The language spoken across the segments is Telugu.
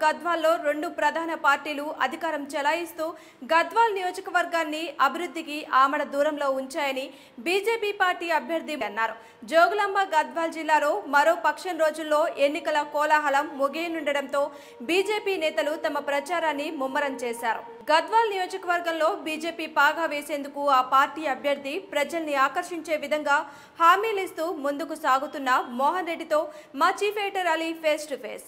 గద్వాల్లో రెండు ప్రధాన పార్టీలు అధికారం చెలాయిస్తూ గద్వాల్ నియోజకవర్గాన్ని అభివృద్ధికి ఆమడ దూరంలో ఉంచాయని బీజేపీ పార్టీ అభ్యర్థి అన్నారు జోగులాంబ గద్వాల్ జిల్లాలో మరో పక్షం రోజుల్లో ఎన్నికల కోలాహలం ముగియనుండడంతో బీజేపీ నేతలు తమ ప్రచారాన్ని ముమ్మరం చేశారు గద్వాల్ నియోజకవర్గంలో బీజేపీ పాగా వేసేందుకు ఆ పార్టీ అభ్యర్థి ప్రజల్ని ఆకర్షించే విధంగా హామీలిస్తూ ముందుకు సాగుతున్న మోహన్ రెడ్డితో మా chief editor Ali face to face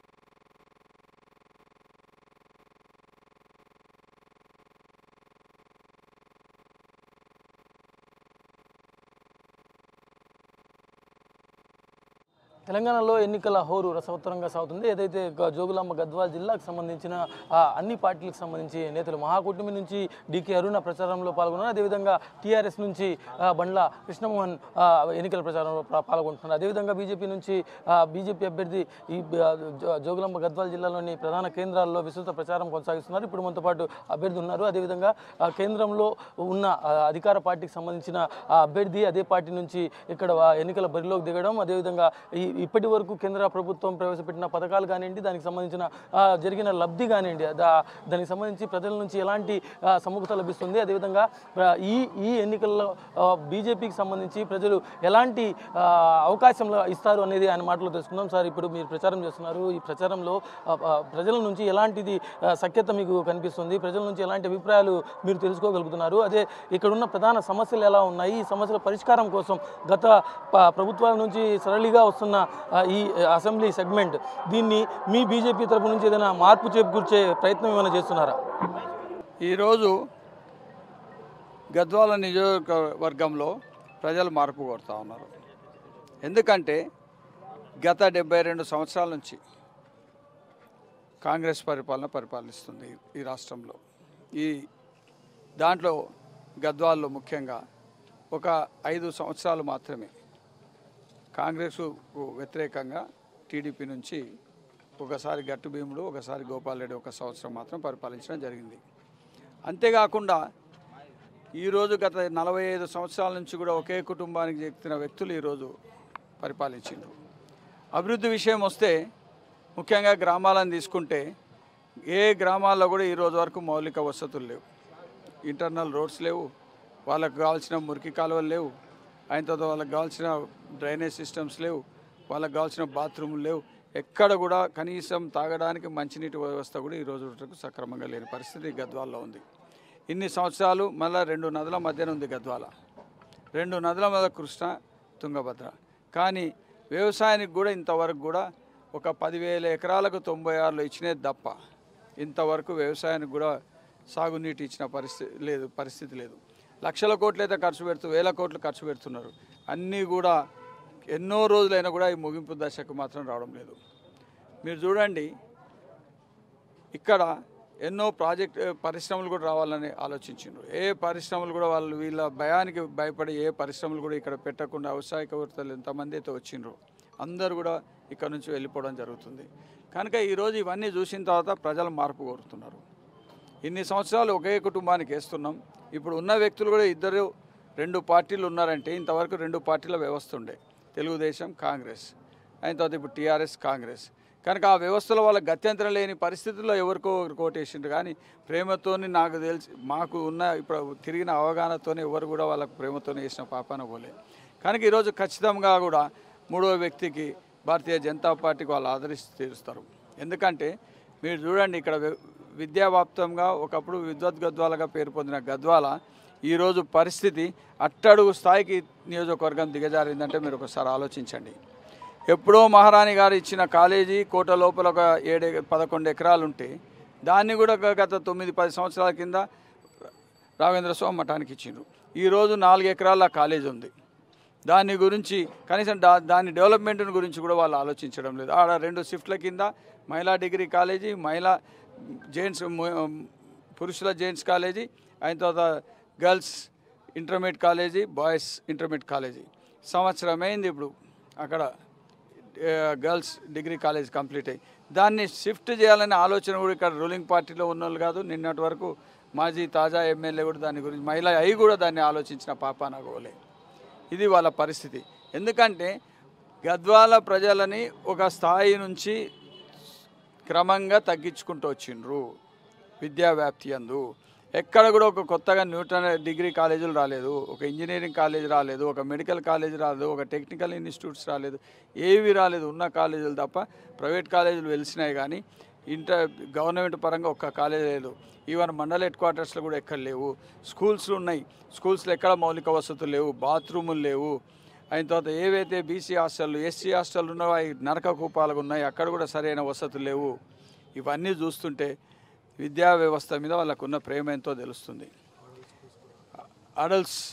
తెలంగాణలో ఎన్నికల హోరు రసవత్తరంగా సాగుతుంది ఏదైతే గ- జోగులాంబ గద్వాల్ జిల్లాకు సంబంధించిన ఆ, అన్ని పార్టీలకు సంబంధించి నేతలు మహాకూటమి నుంచి డీకే అరుణ ప్రచారంలో పాల్గొన్నారు అదేవిధంగా టీఆర్ఎస్ నుంచి ఆ, బండ్ల కృష్ణమోహన్ ఆ, ఎన్నికల ప్రచారంలో పా- పాల్గొంటున్నారు అదేవిధంగా బీజేపీ నుంచి ఆ, బీజేపీ అభ్యర్థి ఈ బ- జో- జోగులాంబ గద్వాల్ జిల్లాలోని ప్రధాన కేంద్రాల్లో విస్తృత ప్రచారం కొనసాగిస్తున్నారు ఇప్పుడు మనతో పాటు అభ్యర్థి ఉన్నారు అదేవిధంగా ఆ, కేంద్రంలో ఉన్న ఆ, అధికార పార్టీకి సంబంధించిన ఆ అభ్యర్థి అదే పార్టీ నుంచి ఇక్కడ ఆ, ఎన్నికల బరిలోకి దిగడం అదేవిధంగా ఈ ఇప్పటి వరకు కేంద్ర ప్రభుత్వం ప్రవేశపెట్టిన పథకాలు కానివ్వండి దానికి సంబంధించిన ఆ, జరిగిన లబ్ధి కానివ్వండి దా- దానికి సంబంధించి ప్రజల నుంచి ఎలాంటి ఆ, సముఖత లభిస్తుంది అదేవిధంగా ఆ, ఈ ఈ ఎన్నికల్లో బీజేపీకి సంబంధించి ప్రజలు ఎలాంటి ఆ, అవకాశం ఇస్తారు అనేది ఆయన మాటలో తెలుసుకుందాం సార్ ఇప్పుడు మీరు ప్రచారం చేస్తున్నారు ఈ ప్రచారంలో ఆ, ఆ, ప్రజల నుంచి ఎలాంటిది ఆ, సఖ్యత మీకు కనిపిస్తుంది ప్రజల నుంచి ఎలాంటి అభిప్రాయాలు మీరు తెలుసుకోగలుగుతున్నారు అదే ఇక్కడున్న ప్రధాన సమస్యలు ఎలా ఉన్నాయి ఈ సమస్యల పరిష్కారం కోసం గత ప- ప్రభుత్వాల నుంచి సరళిగా వస్తున్న ఆ, ఈ అసెంబ్లీ సెగ్మెంట్ దీన్ని మీ బీజేపీ తరపు నుంచి ఏదైనా మార్పు చేకూర్చే ప్రయత్నం ఏమైనా చేస్తున్నారా ఈరోజు గద్వాల నియోజకవర్గంలో ప్రజలు మార్పు కోరుతా ఉన్నారు ఎందుకంటే గత డెబ్బై రెండు సంవత్సరాల నుంచి కాంగ్రెస్ పరిపాలన పరిపాలిస్తుంది ఈ రాష్ట్రంలో ఈ దాంట్లో గద్వాల్లో ముఖ్యంగా ఒక ఐదు సంవత్సరాలు మాత్రమే కాంగ్రెస్కు వ్యతిరేకంగా టీడీపీ నుంచి ఒకసారి గట్టు భీముడు ఒకసారి గోపాల్ రెడ్డి ఒక సంవత్సరం మాత్రం పరిపాలించడం జరిగింది అంతేకాకుండా ఈరోజు గత నలభై ఐదు సంవత్సరాల నుంచి కూడా ఒకే కుటుంబానికి చెందిన వ్యక్తులు ఈరోజు పరిపాలించిండ్రు అభివృద్ధి విషయం వస్తే ముఖ్యంగా గ్రామాలను తీసుకుంటే ఏ గ్రామాల్లో కూడా ఈ రోజు వరకు మౌలిక వసతులు లేవు ఇంటర్నల్ రోడ్స్ లేవు వాళ్ళకు కావాల్సిన మురికి కాలువలు లేవు అయిన తర్వాత వాళ్ళకి కావాల్సిన డ్రైనేజ్ సిస్టమ్స్ లేవు వాళ్ళకి కావాల్సిన బాత్రూములు లేవు ఎక్కడ కూడా కనీసం తాగడానికి మంచినీటి వ్యవస్థ కూడా ఈ రోజు వరకు సక్రమంగా లేని పరిస్థితి గద్వాల్లో ఉంది ఇన్ని సంవత్సరాలు మళ్ళీ రెండు నదుల మధ్యన ఉంది గద్వాల రెండు నదుల మీద కృష్ణ తుంగభద్ర కానీ వ్యవసాయానికి కూడా ఇంతవరకు కూడా ఒక పదివేల ఎకరాలకు తొంభై ఆరులో ఇచ్చినది తప్ప ఇంతవరకు వ్యవసాయానికి కూడా సాగునీటి ఇచ్చిన పరిస్థితి లేదు పరిస్థితి లేదు లక్షల కోట్లు అయితే ఖర్చు పెడుతూ వేల కోట్లు ఖర్చు పెడుతున్నారు అన్నీ కూడా ఎన్నో రోజులైనా కూడా ఈ ముగింపు దశకు మాత్రం రావడం లేదు మీరు చూడండి ఇక్కడ ఎన్నో ప్రాజెక్ట్ పరిశ్రమలు కూడా రావాలని ఆలోచించిండ్రు ఏ పరిశ్రమలు కూడా వాళ్ళు వీళ్ళ భయానికి భయపడి ఏ పరిశ్రమలు కూడా ఇక్కడ పెట్టకుండా వ్యవసాయకవేత్తలు ఎంతమంది అయితే వచ్చిండ్రు అందరూ కూడా ఇక్కడ నుంచి వెళ్ళిపోవడం జరుగుతుంది కనుక ఈరోజు ఇవన్నీ చూసిన తర్వాత ప్రజలు మార్పు కోరుతున్నారు ఇన్ని సంవత్సరాలు ఒకే కుటుంబానికి వేస్తున్నాం ఇప్పుడు ఉన్న వ్యక్తులు కూడా ఇద్దరు రెండు పార్టీలు ఉన్నారంటే ఇంతవరకు రెండు పార్టీల వ్యవస్థ ఉండే తెలుగుదేశం కాంగ్రెస్ అయిన తర్వాత ఇప్పుడు టీఆర్ఎస్ కాంగ్రెస్ కనుక ఆ వ్యవస్థలో వాళ్ళ గత్యంతరం లేని పరిస్థితుల్లో ఎవరికో ఒకరు కోటేసిండ్రు కానీ ప్రేమతోని నాకు తెలిసి మాకు ఉన్న ఇప్పుడు తిరిగిన అవగాహనతోనే ఎవరు కూడా వాళ్ళకు ప్రేమతోనే వేసిన పాపాన పోలే కనుక ఈరోజు ఖచ్చితంగా కూడా మూడో వ్యక్తికి భారతీయ జనతా పార్టీకి వాళ్ళు ఆదరిస్తూ తీరుస్తారు ఎందుకంటే మీరు చూడండి ఇక్కడ వి- విద్యావ్యాప్తంగా ఒకప్పుడు విద్వత్ గద్వాలగా పేరు పొందిన గద్వాల ఈరోజు పరిస్థితి అట్టడుగు స్థాయికి నియోజకవర్గం దిగజారిందంటే మీరు ఒకసారి ఆలోచించండి ఎప్పుడో మహారాణి గారు ఇచ్చిన కాలేజీ కోట లోపల ఒక ఏడు పదకొండు ఎకరాలు ఉంటే దాన్ని కూడా గ- గత తొమ్మిది పది సంవత్సరాల కింద రాఘవేంద్ర స్వామి మఠానికి ఇచ్చిండ్రు ఈరోజు నాలుగు ఎకరాల కాలేజ్ ఉంది దాని గురించి కనీసం దా దాని డెవలప్మెంట్ గురించి కూడా వాళ్ళు ఆలోచించడం లేదు ఆడ రెండు షిఫ్ట్ల కింద మహిళా డిగ్రీ కాలేజీ మహిళా జెంట్స్ ము- పురుషుల జెంట్స్ కాలేజీ అయిన తర్వాత girls intermediate college boys intermediate college సంవత్సరం అయింది ఇప్పుడు అక్కడ ఆ, గర్ల్స్ డిగ్రీ కాలేజ్ కంప్లీట్ అయ్యి దాన్ని షిఫ్ట్ చేయాలనే ఆలోచన కూడా ఇక్కడ రూలింగ్ పార్టీలో ఉన్న వాళ్ళు కాదు నిన్నటి వరకు మాజీ తాజా ఎమ్మెల్యే కూడా దాని గురించి మహిళ అయి కూడా దాన్ని ఆలోచించిన పాప నాగోలే ఇది వాళ్ళ పరిస్థితి ఎందుకంటే గద్వాల ప్రజలని ఒక స్థాయి నుంచి క్రమంగా తగ్గించుకుంటూ వచ్చిండ్రు విద్యా వ్యాప్తి అందు ఎక్కడ కూడా ఒక కొత్తగా న్యూటన్ డిగ్రీ కాలేజీలు రాలేదు ఒక ఇంజనీరింగ్ కాలేజ్ రాలేదు ఒక మెడికల్ కాలేజ్ రాలేదు ఒక టెక్నికల్ ఇన్స్టిట్యూట్స్ రాలేదు ఏవి రాలేదు ఉన్న కాలేజీలు తప్ప ప్రైవేట్ కాలేజీలు వెలిసినాయి కానీ ఇంటర్ గవర్నమెంట్ పరంగా ఒక్క కాలేజ్ లేదు ఈవెన్ మండల హెడ్ క్వార్టర్స్లో కూడా ఎక్కడ లేవు స్కూల్స్లు ఉన్నాయి స్కూల్స్లో ఎక్కడ మౌలిక వసతులు లేవు బాత్రూములు లేవు అయిన తర్వాత ఏవైతే బీసీ హాస్టళ్ళు ఎస్సీ హాస్టళ్ళు ఉన్నాయో అవి నరక కూపాలుగా ఉన్నాయి అక్కడ కూడా సరైన వసతులు లేవు ఇవన్నీ చూస్తుంటే విద్యా వ్యవస్థ మీద వాళ్ళకున్న ప్రేమ ఎంతో తెలుస్తుంది అడల్ట్స్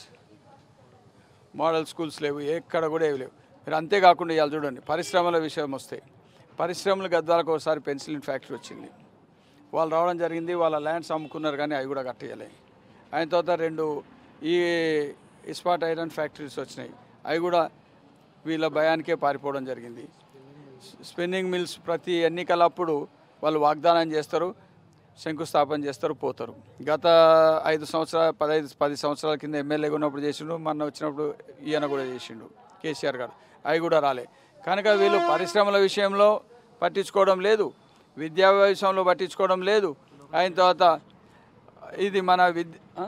మోడల్ స్కూల్స్ లేవు ఎక్కడ కూడా ఏవి లేవు మీరు అంతేకాకుండా ఇవాళ చూడండి పరిశ్రమల విషయం వస్తే పరిశ్రమలు గద్వాలకు ఒకసారి పెన్సిలిన్ ఫ్యాక్టరీ వచ్చింది వాళ్ళు రావడం జరిగింది వాళ్ళ ల్యాండ్స్ అమ్ముకున్నారు కానీ అవి కూడా కట్టేయలే ఆయన తర్వాత రెండు ఈ ఇస్పాట్ ఐరన్ ఫ్యాక్టరీస్ వచ్చినాయి అవి కూడా వీళ్ళ భయానికే పారిపోవడం జరిగింది స్పిన్నింగ్ మిల్స్ ప్రతి ఎన్నికలప్పుడు వాళ్ళు వాగ్దానం చేస్తారు శంకుస్థాపన చేస్తారు పోతారు గత ఐదు సంవత్సరాల పదహైదు పది సంవత్సరాల కింద ఎమ్మెల్యేగా ఉన్నప్పుడు చేసిండు మొన్న వచ్చినప్పుడు ఈయన కూడా చేసిండు కేసీఆర్ గారు అవి కూడా రాలే కనుక వీళ్ళు పరిశ్రమల విషయంలో పట్టించుకోవడం లేదు విద్యా విషయంలో పట్టించుకోవడం లేదు అయిన తర్వాత ఇది మన విద్య ఆ?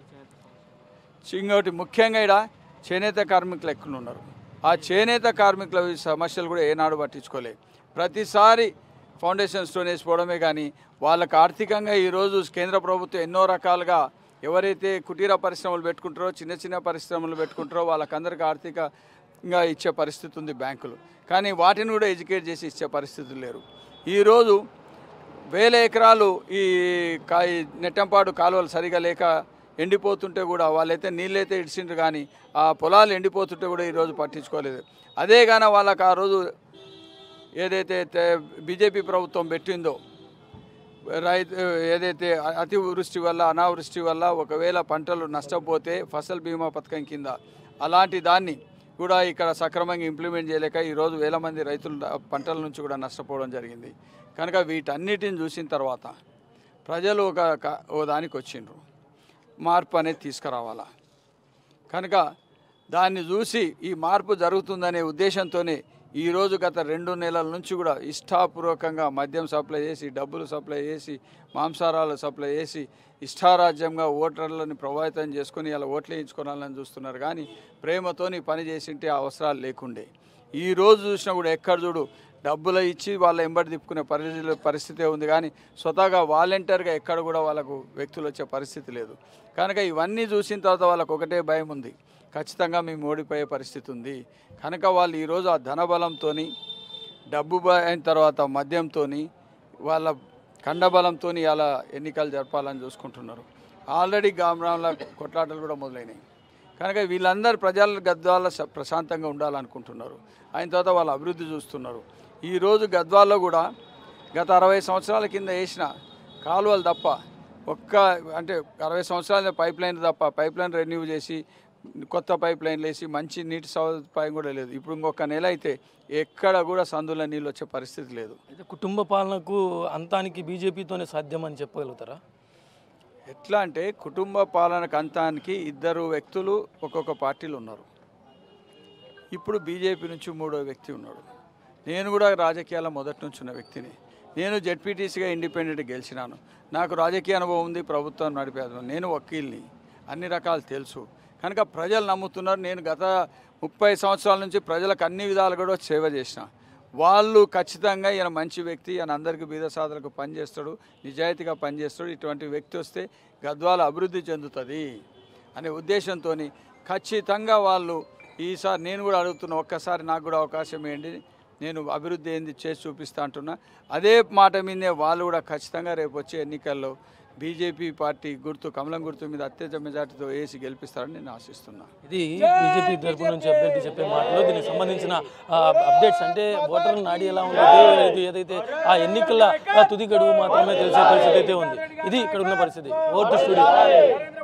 ఇంకోటి ముఖ్యంగా ఇక్కడ చేనేత కార్మికులు ఎక్కువ ఉన్నారు ఆ చేనేత కార్మికుల సమస్యలు కూడా ఏనాడు పట్టించుకోలేదు ప్రతిసారి ఫౌండేషన్ స్టోన్ వేసిపోవడమే కానీ వాళ్ళకు ఆర్థికంగా ఈరోజు కేంద్ర ప్రభుత్వం ఎన్నో రకాలుగా ఎవరైతే కుటీర పరిశ్రమలు పెట్టుకుంటారో చిన్న చిన్న పరిశ్రమలు పెట్టుకుంటారో వాళ్ళకందరికీ ఆర్థికంగా ఇచ్చే పరిస్థితి ఉంది బ్యాంకులు కానీ వాటిని కూడా ఎడ్యుకేట్ చేసి ఇచ్చే పరిస్థితులు లేరు ఈరోజు వేల ఎకరాలు ఈ కా ఈ నెట్టంపాడు కాలువలు సరిగా లేక ఎండిపోతుంటే కూడా వాళ్ళైతే నీళ్ళైతే ఇడిచిండ్రు కానీ ఆ పొలాలు ఎండిపోతుంటే కూడా ఈరోజు పట్టించుకోలేదు అదే కానీ వాళ్ళకి ఆ రోజు ఏదైతే బీజేపీ ప్రభుత్వం పెట్టిందో రైతు ఏదైతే అతివృష్టి వల్ల అనావృష్టి వల్ల ఒకవేళ పంటలు నష్టపోతే ఫసల్ బీమా పథకం కింద అలాంటి దాన్ని కూడా ఇక్కడ సక్రమంగా ఇంప్లిమెంట్ చేయలేక ఈరోజు వేల మంది రైతులు ద- పంటల నుంచి కూడా నష్టపోవడం జరిగింది కనుక వీటన్నిటిని చూసిన తర్వాత ప్రజలు ఒక క- ఓ దానికి వచ్చిండ్రు మార్పు అనేది తీసుకురావాలా కనుక దాన్ని చూసి ఈ మార్పు జరుగుతుందనే ఉద్దేశంతోనే ఈరోజు గత రెండు నెలల నుంచి కూడా ఇష్టాపూర్వకంగా మద్యం సప్లై చేసి డబ్బులు సప్లై చేసి మాంసారాలు సప్లై చేసి ఇష్టారాజ్యంగా ఓటర్లను ప్రభావితం చేసుకొని ఇలా ఓట్లు వేయించుకోవాలని చూస్తున్నారు కానీ ప్రేమతోని పని చేసింటే ఆ అవసరాలు లేకుండే ఈ రోజు చూసినా కూడా ఎక్కడ చూడు డబ్బులు ఇచ్చి వాళ్ళ ఎంబడి తిప్పుకునే పరిస్థితి పరిస్థితే ఉంది కానీ స్వతహాగా వాలంటీర్గా ఎక్కడ కూడా వాళ్ళకు వ్యక్తులు వచ్చే పరిస్థితి లేదు కనుక ఇవన్నీ చూసిన తర్వాత వాళ్ళకు ఒకటే భయం ఉంది ఖచ్చితంగా మేము ఓడిపోయే పరిస్థితి ఉంది కనుక వాళ్ళు ఈరోజు ఆ ధనబలంతో డబ్బు బ- అయిన తర్వాత మద్యంతో వాళ్ళ కండబలంతో అలా ఎన్నికలు జరపాలని చూసుకుంటున్నారు ఆల్రెడీ గ్రామాల కొట్లాటలు కూడా మొదలైనాయి కనుక వీళ్ళందరూ ప్రజల గద్వాల స- ప్రశాంతంగా ఉండాలనుకుంటున్నారు అయిన తర్వాత వాళ్ళ అభివృద్ధి చూస్తున్నారు ఈరోజు గద్వాల్లో కూడా గత అరవై సంవత్సరాల కింద వేసిన కాలువలు తప్ప ఒక్క అంటే అరవై సంవత్సరాల పైప్ లైన్ తప్ప పైప్ లైన్ రెన్యూ చేసి కొత్త పైప్ లైన్లు వేసి మంచి నీటి సదుపాయం కూడా లేదు ఇప్పుడు ఇంకొక నెల అయితే ఎక్కడ కూడా సందులో నీళ్ళు వచ్చే పరిస్థితి లేదు అయితే కుటుంబ పాలనకు అంతానికి బీజేపీతోనే సాధ్యమని చెప్పగలుగుతారా ఎట్లా అంటే కుటుంబ పాలనకు అంతానికి ఇద్దరు వ్యక్తులు ఒక్కొక్క పార్టీలు ఉన్నారు ఇప్పుడు బీజేపీ నుంచి మూడో వ్యక్తి ఉన్నాడు నేను కూడా రాజకీయాల మొదటి నుంచి ఉన్న వ్యక్తిని నేను జెడ్పీటీసీగా ఇండిపెండెంట్ గెలిచినాను నాకు రాజకీయ అనుభవం ఉంది ప్రభుత్వం నడిపేది నేను వకీల్ని అన్ని రకాలు తెలుసు కనుక ప్రజలు నమ్ముతున్నారు నేను గత ముప్పై సంవత్సరాల నుంచి ప్రజలకు అన్ని విధాలు కూడా సేవ చేసిన వాళ్ళు ఖచ్చితంగా ఈయన మంచి వ్యక్తి ఈయన అందరికీ బీద సాధలకు పనిచేస్తాడు నిజాయితీగా పనిచేస్తాడు ఇటువంటి వ్యక్తి వస్తే గద్వాల అభివృద్ధి చెందుతుంది అనే ఉద్దేశంతో ఖచ్చితంగా వాళ్ళు ఈసారి నేను కూడా అడుగుతున్నా ఒక్కసారి నాకు కూడా అవకాశం ఇవ్వండి నేను అభివృద్ధి ఏంది చేసి చూపిస్తా అంటున్నా అదే మాట మీదే వాళ్ళు కూడా ఖచ్చితంగా రేపు వచ్చే ఎన్నికల్లో బీజేపీ పార్టీ గుర్తు కమలం గుర్తు మీద అత్యధిక మెజార్టీతో వేసి గెలిపిస్తారని నేను ఆశిస్తున్నా ఇది బీజేపీ తరపు నుంచి అభ్యర్థి చెప్పే మాటలు దీనికి సంబంధించిన ఆ, అప్డేట్స్ అంటే ఓటర్ల నాడి ఎలా ఉంటుంది ఇది ఏదైతే ఆ ఎన్నికల ఆ తుది గడువు మాత్రమే తెలిసే పరిస్థితి అయితే ఉంది ఇది ఇక్కడ ఉన్న పరిస్థితి ఓటు స్టూడియో